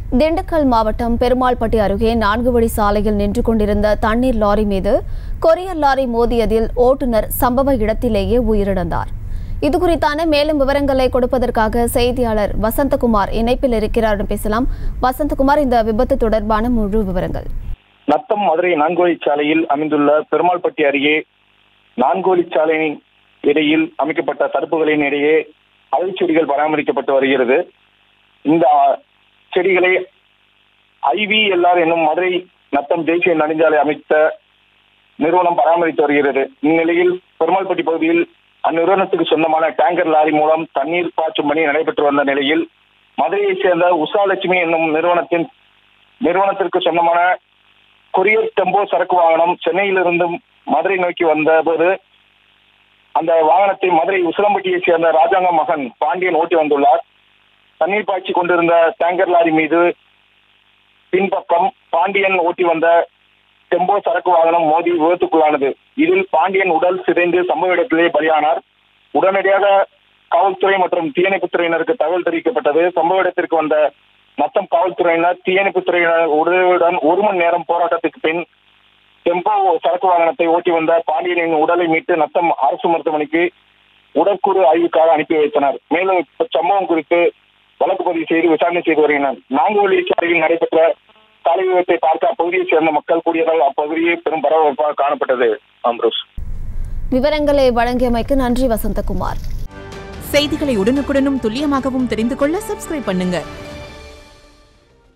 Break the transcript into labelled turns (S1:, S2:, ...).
S1: திண்டுக்கல் மாவட்டம் பெருமாள்பட்டி அருகே நான்கு வழி சாலையில் நின்று கொண்டிருந்த தண்ணீர் லாரி மீது கொரியர் லாரி மோதியதில் ஓட்டுநர் சம்பவ இடத்திலேயே உயிரிழந்தார் இதுகுறித்தான மேலும் விவரங்களை கொடுப்பதற்காக செய்தியாளர் வசந்தகுமார் இணைப்பில் இருக்கிறார் பேசலாம் வசந்தகுமார் இந்த விபத்து தொடர்பான முழு விவரங்கள்
S2: நத்தம் மதுரை நான்குவழி சாலையில் அமைந்துள்ள பெருமாள்பட்டி அருகே நான்குவழி சாலையின் இடையில் அமைக்கப்பட்ட தடுப்புகளின் இடையே அழுச்செடிகள் பராமரிக்கப்பட்டு வருகிறது இந்த செடிகளை ஐவிஎல்ஆர் என்னும் மதுரை நத்தம் தேசிய நெடுஞ்சாலை அமைத்த நிறுவனம் பராமரித்து வருகிறது இந்நிலையில் பெருமாள்பட்டி பகுதியில் அந்நிறுவனத்துக்கு சொந்தமான டேங்கர் லாரி மூலம் தண்ணீர் பாய்ச்சும் பணி நடைபெற்று வந்த நிலையில் மதுரையைச் சேர்ந்த உஷாலட்சுமி என்னும் நிறுவனத்தின் நிறுவனத்திற்கு சொந்தமான கொரியர் டெம்போ சரக்கு வாகனம் சென்னையிலிருந்து மதுரை நோக்கி வந்த போது அந்த வாகனத்தை மதுரை உசிலம்பட்டியைச் சேர்ந்த ராஜாங்க மகன் பாண்டியன் ஓட்டி வந்துள்ளார் தண்ணீர் பாய்ச்சி கொண்டிருந்த டேங்கர் லாரி மீது பின்பக்கம் பாண்டியன் ஓட்டி வந்த டெம்போ சரக்கு வாகனம் மோதி விபத்துக்குள்ளானது இதில் பாண்டியன் உடல் சிதைந்து சம்பவ இடத்திலேயே பலியானார் உடனடியாக காவல்துறை மற்றும் தீயணைப்புத்துறையினருக்கு தகவல் தெரிவிக்கப்பட்டது சம்பவ இடத்திற்கு வந்த நத்தம் காவல்துறையினர் தீயணைப்புத்துறையினர் உதவியுடன் ஒரு மணி நேரம் போராட்டத்துக்கு பின் டெம்போ சரக்கு வாகனத்தை ஓட்டி வந்த பாண்டியனின் உடலை மீட்டு நத்தம் அரசு மருத்துவமனைக்கு உடற்கூறு ஆய்வுக்காக அனுப்பி வைத்தனர் மேலும் சம்பவம் குறித்து வழக்கு பதிவு செய்து விசாரணை செய்து வருகின்றனர் நாங்குவழி சாலையில் நடைபெற்ற சாலை விபத்தை பார்க்க அப்பகுதியைச் சேர்ந்த மக்கள் கூடியதால் அப்பகுதியே பெரும் பரபரப்பாக காணப்பட்டது அம்ரோஸ்
S1: விவரங்களை வழங்கியமைக்கு நன்றி வசந்தகுமார்
S3: செய்திகளை உடனுக்குடனும் துல்லியமாகவும் தெரிந்து கொள்ள சப்ஸ்கிரைப் பண்ணுங்க